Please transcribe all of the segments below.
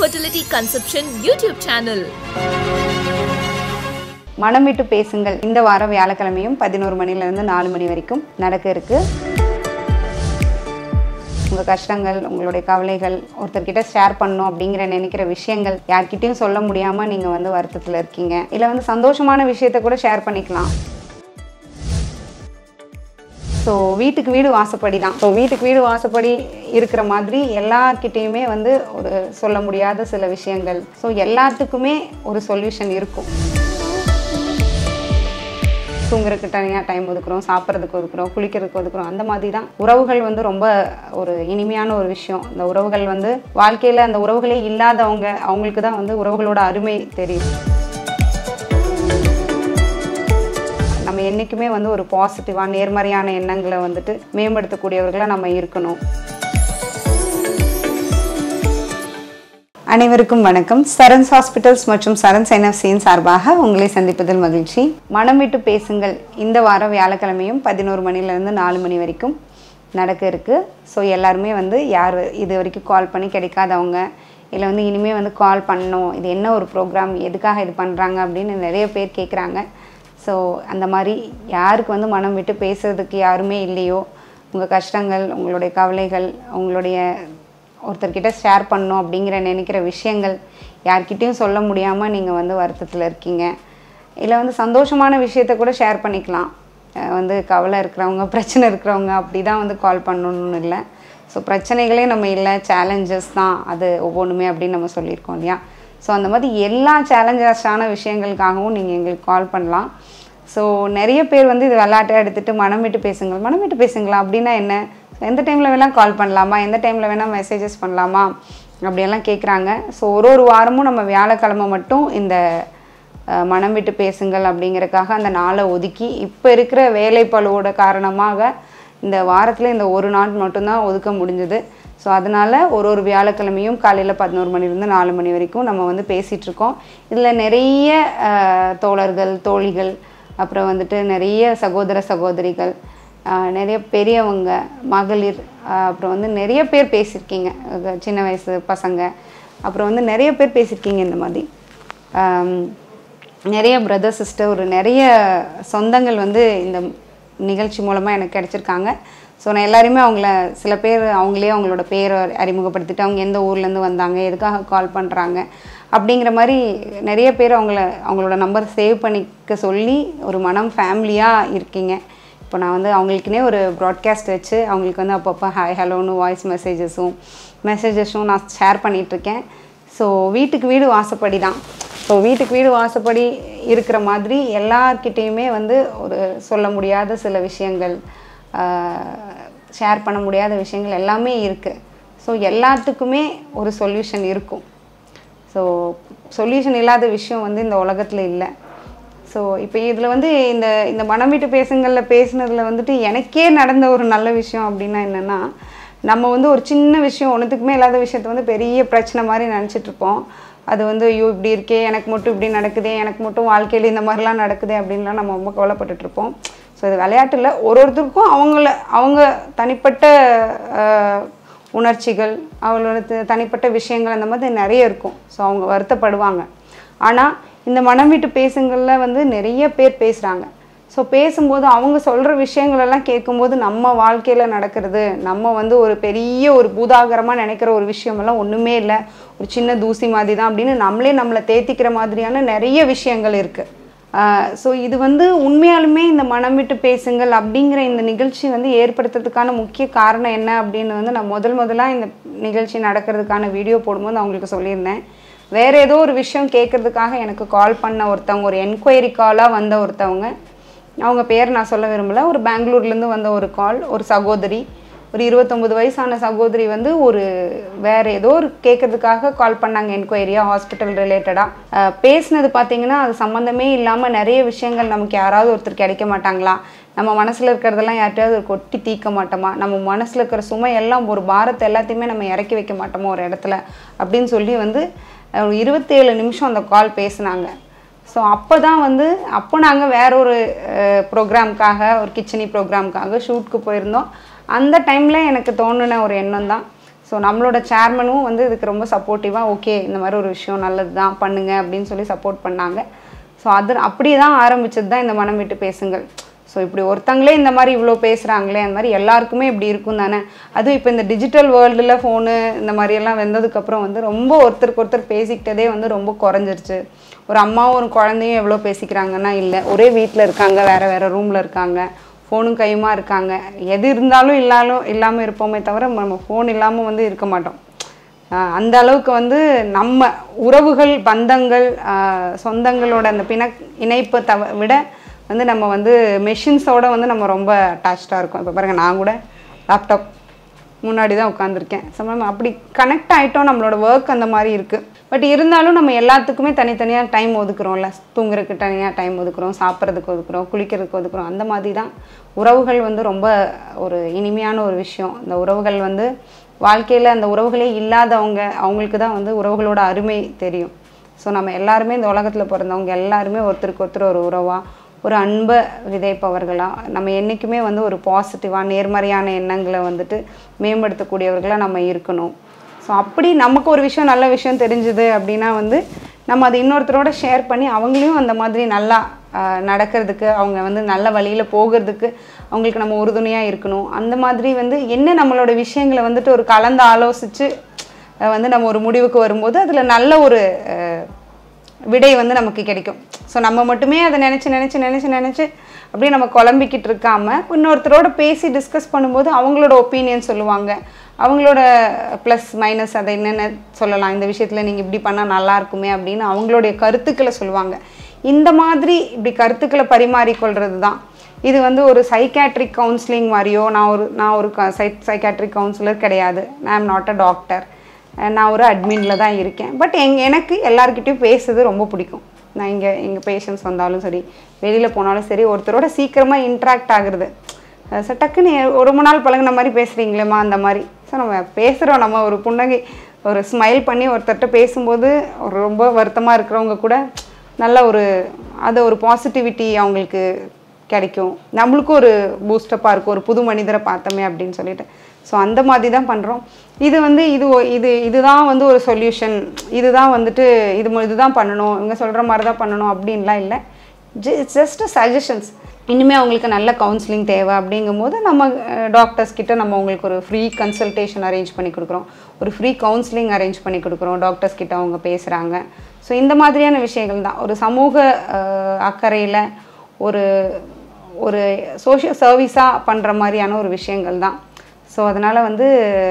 Fertility Conception YouTube channel. மனம் விட்டு பேசுங்கள் இந்த வாரம் வியாழக்கிழமையும் பதினோரு மணிலேருந்து நாலு மணி வரைக்கும் நடக்க இருக்கு உங்கள் கஷ்டங்கள் உங்களுடைய கவலைகள் ஒருத்தர்கிட்ட ஷேர் பண்ணணும் அப்படிங்கிற நினைக்கிற விஷயங்கள் யார்கிட்டயும் சொல்ல முடியாமல் நீங்கள் வந்து வருத்தத்தில் இருக்கீங்க இல்லை வந்து சந்தோஷமான விஷயத்த கூட ஷேர் பண்ணிக்கலாம் ஸோ வீட்டுக்கு வீடு வாசப்படி தான் ஸோ வீட்டுக்கு வீடு வாசப்படி இருக்கிற மாதிரி எல்லார்கிட்டேயுமே வந்து ஒரு சொல்ல முடியாத சில விஷயங்கள் ஸோ எல்லாத்துக்குமே ஒரு சொல்யூஷன் இருக்கும் தூங்குறதுக்கு தனியாக டைம் ஒதுக்குறோம் சாப்பிட்றதுக்கு ஒதுக்குறோம் குளிக்கிறதுக்கு ஒதுக்குறோம் அந்த மாதிரி தான் உறவுகள் வந்து ரொம்ப ஒரு இனிமையான ஒரு விஷயம் இந்த உறவுகள் வந்து வாழ்க்கையில் அந்த உறவுகளே இல்லாதவங்க அவங்களுக்கு தான் வந்து உறவுகளோட அருமை தெரியும் நம்ம என்றைக்குமே வந்து ஒரு பாசிட்டிவாக நேர்மறையான எண்ணங்களை வந்துட்டு மேம்படுத்தக்கூடியவர்களாக நம்ம இருக்கணும் அனைவருக்கும் வணக்கம் சரன்ஸ் ஹாஸ்பிட்டல்ஸ் மற்றும் சரன்ஸ் என்எஃப்சியின் சார்பாக உங்களை சந்திப்பதில் மகிழ்ச்சி மனம் விட்டு பேசுங்கள் இந்த வாரம் வியாழக்கிழமையும் பதினோரு மணிலேருந்து நாலு மணி வரைக்கும் நடக்க இருக்குது ஸோ எல்லாருமே வந்து யார் இது வரைக்கும் கால் பண்ணி கிடைக்காதவங்க இல்லை வந்து இனிமேல் வந்து கால் பண்ணணும் இது என்ன ஒரு ப்ரோக்ராம் எதுக்காக இது பண்ணுறாங்க அப்படின்னு நிறைய பேர் கேட்குறாங்க ஸோ அந்த மாதிரி யாருக்கு வந்து மனம் விட்டு பேசுறதுக்கு யாருமே இல்லையோ உங்கள் கஷ்டங்கள் உங்களுடைய கவலைகள் உங்களுடைய ஒருத்தர்கிட்ட ஷேர் பண்ணணும் அப்படிங்கிற நினைக்கிற விஷயங்கள் யார்கிட்டயும் சொல்ல முடியாமல் நீங்கள் வந்து வருத்தத்தில் இருக்கீங்க இல்லை வந்து சந்தோஷமான விஷயத்த கூட ஷேர் பண்ணிக்கலாம் அஹ் வந்து கவலை இருக்கிறவங்க பிரச்சனை இருக்கிறவங்க அப்படி தான் வந்து கால் பண்ணணும்னு இல்லை ஸோ பிரச்சனைகளே நம்ம இல்லை சேலஞ்சஸ் தான் அது ஒவ்வொன்றுமே அப்படின்னு நம்ம சொல்லியிருக்கோம் இல்லையா ஸோ அந்த மாதிரி எல்லா சேலஞ்சஸான விஷயங்களுக்காகவும் நீங்கள் எங்களுக்கு கால் பண்ணலாம் ஸோ நிறைய பேர் வந்து இது விளையாட்டாக எடுத்துகிட்டு மனம் விட்டு பேசுங்கள் மனம் விட்டு பேசுங்களா அப்படின்னா என்ன எந்த டைமில் வேணால் கால் பண்ணலாமா எந்த டைமில் வேணால் மெசேஜஸ் பண்ணலாமா அப்படியெல்லாம் கேட்குறாங்க ஸோ ஒரு ஒரு வாரமும் நம்ம வியாழக்கிழமை மட்டும் இந்த அஹ், மனம் விட்டு பேசுங்கள் அப்படிங்கறக்காக அந்த நாளை ஒதுக்கி இப்போ இருக்கிற வேலைப்பளுவோட காரணமாக இந்த வாரத்தில் இந்த ஒரு நாள் மட்டும்தான் ஒதுக்க முடிஞ்சது ஸோ அதனால் ஒரு ஒரு வியாழக்கிழமையும் காலையில் பதினோரு மணிலேருந்து நாலு மணி வரைக்கும் நம்ம வந்து பேசிகிட்டு இருக்கோம் இதில் நிறைய அஹ், தோழர்கள் தோழிகள் அப்புறம் வந்துட்டு நிறைய சகோதர சகோதரிகள் ஆஹ் நிறைய பெரியவங்க மகளிர் ஆஹ் அப்புறம் வந்து நிறைய பேர் பேசியிருக்கீங்க அது சின்ன வயசு பசங்க அப்புறம் வந்து நிறைய பேர் பேசியிருக்கீங்க இந்த மாதிரி ஆம், நிறைய பிரதர் சிஸ்டர் ஒரு நிறைய சொந்தங்கள் வந்து இந்த நிகழ்ச்சி மூலமாக எனக்கு கிடச்சிருக்காங்க ஸோ நான் எல்லாருமே அவங்கள சில பேர் அவங்களே அவங்களோட பேரை அறிமுகப்படுத்திட்டு அவங்க எந்த ஊர்லேருந்து வந்தாங்க எதுக்காக கால் பண்ணுறாங்க அப்படிங்கிற மாதிரி நிறைய பேர் அவங்கள அவங்களோட நம்பர் சேவ் பண்ணிக்க சொல்லி ஒரு மனம் ஃபேமிலியாக இருக்கீங்க இப்போ நான் வந்து அவங்களுக்குனே ஒரு ப்ராட்காஸ்ட் வச்சு அவங்களுக்கு வந்து அப்பப்போ ஹாய் ஹலோன்னு வாய்ஸ் மெசேஜஸும் மெசேஜஸும் நான் ஷேர் பண்ணிகிட்ருக்கேன் ஸோ வீட்டுக்கு வீடு வாசப்படி தான் ஸோ வீட்டுக்கு வீடு வாசப்படி இருக்கிற மாதிரி எல்லார்கிட்டேயுமே வந்து ஒரு சொல்ல முடியாத சில விஷயங்கள் ஷேர் பண்ண முடியாத விஷயங்கள் எல்லாமே இருக்குது ஸோ எல்லாத்துக்குமே ஒரு சொல்யூஷன் இருக்கும் ஸோ சொல்யூஷன் இல்லாத விஷயம் வந்து இந்த உலகத்தில் இல்லை ஸோ இப்போ இதில் வந்து இந்த இந்த மனம் விட்டு பேசுங்களில் பேசுனதில் வந்துட்டு எனக்கே நடந்த ஒரு நல்ல விஷயம் அப்படின்னா என்னென்னா நம்ம வந்து ஒரு சின்ன விஷயம் ஒன்றுத்துக்குமே இல்லாத விஷயத்த வந்து பெரிய பிரச்சனை மாதிரி நினச்சிட்டு இருப்போம் அது வந்து ஐயோ இப்படி இருக்கே எனக்கு மட்டும் இப்படி நடக்குதே எனக்கு மட்டும் வாழ்க்கையில் இந்த மாதிரிலாம் நடக்குதே அப்படின்லாம் நம்ம ரொம்ப கவலைப்பட்டுட்டு இருப்போம் ஸோ இது விளையாட்டில் ஒரு ஒருத்தருக்கும் அவங்கள அவங்க தனிப்பட்ட ஆஹ், உணர்ச்சிகள் அவங்களோட த- தனிப்பட்ட விஷயங்கள் அந்த மாதிரி நிறைய இருக்கும் ஸோ அவங்க வருத்தப்படுவாங்க ஆனால் இந்த மனம் விட்டு பேசுங்கள்ல வந்து நிறைய பேர் பேசுகிறாங்க ஸோ பேசும்போது அவங்க சொல்கிற விஷயங்களெல்லாம் கேட்கும்போது நம்ம வாழ்க்கையில் நடக்கிறது நம்ம வந்து ஒரு பெரிய ஒரு பூதாகரமாக நினைக்கிற ஒரு விஷயமெல்லாம் ஒன்றுமே இல்லை ஒரு சின்ன தூசி மாதிரி தான் அப்படின்னு நம்மளே நம்மளை தேத்திக்கிற மாதிரியான நிறைய விஷயங்கள் இருக்குது ஸோ இது வந்து உண்மையாலுமே இந்த மனம் விட்டு பேசுங்கள் அப்படிங்கிற இந்த நிகழ்ச்சி வந்து ஏற்படுத்துறதுக்கான முக்கிய காரணம் என்ன அப்படின்னு வந்து நான் முதல் முதலாக இந்த நிகழ்ச்சி நடக்கிறதுக்கான வீடியோ போடும்போது அவங்களுக்கு சொல்லியிருந்தேன் வேற ஏதோ ஒரு விஷயம் கேட்கறதுக்காக எனக்கு கால் பண்ண ஒருத்தவங்க ஒரு என்கொயரி காலாக வந்த ஒருத்தவங்க அவங்க பேர் நான் சொல்ல விரும்பல ஒரு பெங்களூர்லேருந்து வந்த ஒரு கால் ஒரு சகோதரி ஒரு இருபத்தொம்பது வயசான சகோதரி வந்து ஒரு வேற ஏதோ ஒரு கேட்கறதுக்காக கால் பண்ணாங்க என்கொயரியா ஹாஸ்பிட்டல் ரிலேட்டடாக பேசினது பார்த்தீங்கன்னா அது சம்மந்தமே இல்லாமல் நிறைய விஷயங்கள் நமக்கு யாராவது ஒருத்தர் கிடைக்க மாட்டாங்களா நம்ம மனசில் இருக்கிறதெல்லாம் யார்கிட்டயாவது ஒரு கொட்டி தீர்க்க மாட்டோமா நம்ம மனசில் இருக்கிற சுமை எல்லாம் ஒரு பாரத்தை எல்லாத்தையுமே நம்ம இறக்கி வைக்க மாட்டோமா ஒரு இடத்துல அப்படின்னு சொல்லி வந்து அஹ், ஒரு இருபத்தேழு நிமிஷம் அந்த கால் பேசினாங்க ஸோ அப்போ தான் வந்து அப்போ நாங்கள் வேற ஒரு ப்ரோக்ராம்க்காக ஒரு கிச்சனி ப்ரோக்ராம்க்காக ஷூட்க்கு போயிருந்தோம் அந்த டைமில் எனக்கு தோணுன ஒரு எண்ணம் தான் ஸோ நம்மளோட சேர்மனும் வந்து இதுக்கு ரொம்ப சப்போர்ட்டிவாக ஓகே இந்த மாதிரி ஒரு விஷயம் நல்லது தான் பண்ணுங்க அப்படின்னு சொல்லி சப்போர்ட் பண்ணாங்க ஸோ அது அப்படியே தான் ஆரம்பிச்சது தான் இந்த மனம் விட்டு பேசுங்கள் ஸோ இப்படி ஒருத்தங்களே இந்த மாதிரி இவ்வளோ பேசுகிறாங்களே அந்த மாதிரி எல்லாருக்குமே இப்படி இருக்கும் தானே அதுவும் இப்போ இந்த டிஜிட்டல் வேர்ல்டில் ஃபோனு இந்த மாதிரியெல்லாம் வந்ததுக்கப்புறம் வந்து ரொம்ப ஒருத்தருக்கு ஒருத்தர் பேசிக்கிட்டதே வந்து ரொம்ப குறைஞ்சிருச்சு ஒரு அம்மாவும் ஒரு குழந்தையும் எவ்வளோ பேசிக்கிறாங்கன்னா இல்லை ஒரே வீட்டில் இருக்காங்க வேறு வேறு ரூமில் இருக்காங்க ஃபோனும் கையுமா இருக்காங்க எது இருந்தாலும் இல்லாலும் இல்லாமல் இருப்போமே தவிர நம்ம ஃபோன் இல்லாமல் வந்து இருக்க மாட்டோம் ஆஹ் அந்த அளவுக்கு வந்து நம்ம உறவுகள் பந்தங்கள் ஆஹ் சொந்தங்களோட அந்த பிண இணைப்பை தவ விட வந்து நம்ம வந்து மெஷின்ஸோட வந்து நம்ம ரொம்ப அட்டாச்சாக இருக்கோம் இப்போ பாருங்கள் நான் கூட லேப்டாப் முன்னாடி தான் உட்காந்துருக்கேன் சமயம் அப்படி கனெக்ட் ஆகிட்டோம் நம்மளோட ஒர்க் அந்த மாதிரி இருக்குது பட் இருந்தாலும் நம்ம எல்லாத்துக்குமே தனித்தனியாக டைம் ஒதுக்குறோம்ல தூங்குறதுக்கு தனியாக டைம் ஒதுக்குறோம் சாப்பிட்றதுக்கு ஒதுக்குறோம் குளிக்கிறதுக்கு ஒதுக்குறோம் அந்த மாதிரி தான் உறவுகள் வந்து ரொம்ப ஒரு இனிமையான ஒரு விஷயம் இந்த உறவுகள் வந்து வாழ்க்கையில் அந்த உறவுகளே இல்லாதவங்க அவங்களுக்கு தான் வந்து உறவுகளோட அருமை தெரியும் ஸோ நம்ம எல்லாருமே இந்த உலகத்தில் பிறந்தவங்க எல்லாருமே ஒருத்தருக்கு ஒருத்தர் ஒரு உறவாக ஒரு அன்பை விதைப்பவர்களாக நம்ம என்றைக்குமே வந்து ஒரு பாசிட்டிவாக நேர்மறையான எண்ணங்களை வந்துட்டு மேம்படுத்தக்கூடியவர்களாக நம்ம இருக்கணும் ஸோ அப்படி நமக்கு ஒரு விஷயம் நல்ல விஷயம் தெரிஞ்சுது அப்படின்னா வந்து நம்ம அதை இன்னொருத்தரோட ஷேர் பண்ணி அவங்களையும் அந்த மாதிரி நல்லா ஆஹ், நடக்கிறதுக்கு அவங்க வந்து நல்ல வழியில் போகிறதுக்கு அவங்களுக்கு நம்ம உறுதுணையாக இருக்கணும் அந்த மாதிரி வந்து என்ன நம்மளோட விஷயங்களை வந்துட்டு ஒரு கலந்து ஆலோசித்து வந்து நம்ம ஒரு முடிவுக்கு வரும்போது அதில் நல்ல ஒரு ஆஹ், விடை வந்து நமக்கு கிடைக்கும் ஸோ நம்ம மட்டுமே அதை நினச்சி நினச்சி நினச்சி நினச்சி அப்படியே நம்ம குழம்பிக்கிட்டு இருக்காம இன்னொருத்தரோட பேசி டிஸ்கஸ் பண்ணும்போது அவங்களோட ஒப்பீனியன் சொல்லுவாங்க அவங்களோட ப்ளஸ் மைனஸ் அதை என்னென்ன சொல்லலாம் இந்த விஷயத்தில் நீங்கள் இப்படி பண்ணால் நல்லா இருக்குமே அப்படின்னு அவங்களுடைய கருத்துக்களை சொல்லுவாங்க இந்த மாதிரி இப்படி கருத்துக்களை பரிமாறிக்கொள்கிறது தான் இது வந்து ஒரு சைக்காட்ரிக் கவுன்சிலிங் மாதிரியோ நான் ஒரு நான் ஒரு சை சைக்காட்ரிக் கவுன்சிலர் கிடையாது நான் ஆம் நாட் அ டாக்டர் நான் ஒரு அட்மினில் தான் இருக்கேன் பட் எங் எனக்கு எல்லாருக்கிட்டையும் பேசுறது ரொம்ப பிடிக்கும் நான் இங்கே எங்கள் பேஷண்ட்ஸ் வந்தாலும் சரி வெளியில் போனாலும் சரி ஒருத்தரோட சீக்கிரமாக இன்ட்ராக்ட் ஆகுறது ஸோ டக்குன்னு ஒரு ரொம்ப நாள் பழகுன மாதிரி பேசுகிறீங்களேம்மா அந்த மாதிரி ஸோ நம்ம பேசுகிறோம் நம்ம ஒரு புன்னகை ஒரு ஸ்மைல் பண்ணி ஒருத்தர்கிட்ட பேசும்போது ஒரு ரொம்ப வருத்தமாக இருக்கிறவங்க கூட நல்ல ஒரு அது ஒரு பாசிட்டிவிட்டி அவங்களுக்கு கிடைக்கும் நம்மளுக்கும் ஒரு பூஸ்டப்பாக இருக்கும் ஒரு புது மனிதரை பார்த்தோமே அப்படின்னு சொல்லிட்டு ஸோ அந்த மாதிரி தான் பண்ணுறோம் இது வந்து இது ஒ- இது இதுதான் வந்து ஒரு சொல்யூஷன் இதுதான் வந்துட்டு இது மு- இதுதான் பண்ணணும் இவங்க சொல்கிற மாதிரி தான் பண்ணணும் அப்படின்லாம் இல்லை ஜஸ்ட் சஜஷன்ஸ் இனிமேல் அவங்களுக்கு நல்ல கவுன்சிலிங் தேவை அப்படிங்கும்போது நம்ம டாக்டர்ஸ் கிட்ட நம்ம உங்களுக்கு ஒரு ஃப்ரீ கன்சல்டேஷன் அரேஞ்ச் பண்ணி கொடுக்குறோம் ஒரு ஃப்ரீ கவுன்சிலிங் அரேஞ்ச் பண்ணி கொடுக்குறோம் டாக்டர்ஸ் கிட்ட அவங்க பேசுகிறாங்க ஸோ இந்த மாதிரியான விஷயங்கள் தான் ஒரு சமூக அக்கறையில் ஒரு ஒரு சோஷியல் சர்வீஸாக பண்ணுற மாதிரியான ஒரு விஷயங்கள் தான் ஸோ அதனால் வந்து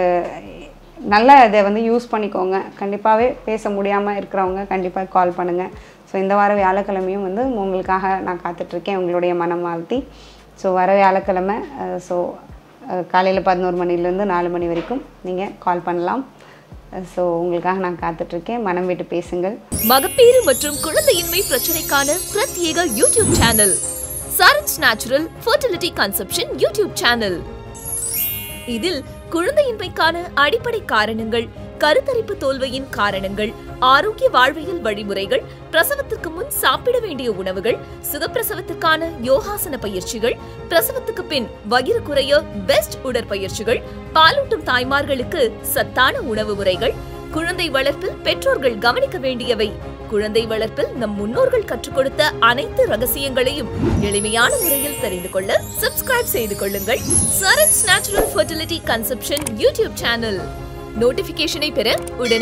நல்லா இதை வந்து யூஸ் பண்ணிக்கோங்க கண்டிப்பாகவே பேச முடியாமல் இருக்கிறவங்க கண்டிப்பாக கால் பண்ணுங்கள் ஸோ இந்த வார வியாழக்கிழமையும் வந்து உங்களுக்காக நான் காத்துட்ருக்கேன் உங்களுடைய மனம் வாழ்த்தி ஸோ வர வியாழக்கிழமை ஸோ காலையில் பதினோரு மணிலேருந்து நாலு மணி வரைக்கும் நீங்கள் கால் பண்ணலாம் ஸோ உங்களுக்காக நான் காத்துட்ருக்கேன் மனம் விட்டு பேசுங்கள் மகப்பேறு மற்றும் குழந்தையின்மை பிரச்சனைக்கான பிரத்யேக YouTube channel Charan's natural fertility conception YouTube channel இதில் குழந்தையின்மைக்கான அடிப்படை காரணங்கள் கருத்தரிப்பு தோல்வியின் காரணங்கள் ஆரோக்கிய வாழ்வியல் வழிமுறைகள் பிரசவத்திற்கு முன் சாப்பிட வேண்டிய உணவுகள் சுகப்பிரசவத்திற்கான யோகாசன பயிற்சிகள் பிரசவத்துக்கு பின் வயிறு குறைய பெஸ்ட் உடற்பயிற்சிகள் பாலூட்டும் தாய்மார்களுக்கு சத்தான உணவு முறைகள் குழந்தை வளர்ப்பில் பெற்றோர்கள் கவனிக்க வேண்டியவை குழந்தை வளர்ப்பில் நம் முன்னோர்கள் கற்றுக் கொடுத்த அனைத்து ரகசியங்களையும் எளிமையான முறையில் தெரிந்து கொள்ள சப்ஸ்கிரைப் செய்து கொள்ளுங்கள் Charan's natural fertility conception YouTube channel நோட்டிபிகேஷனை பெற உடனே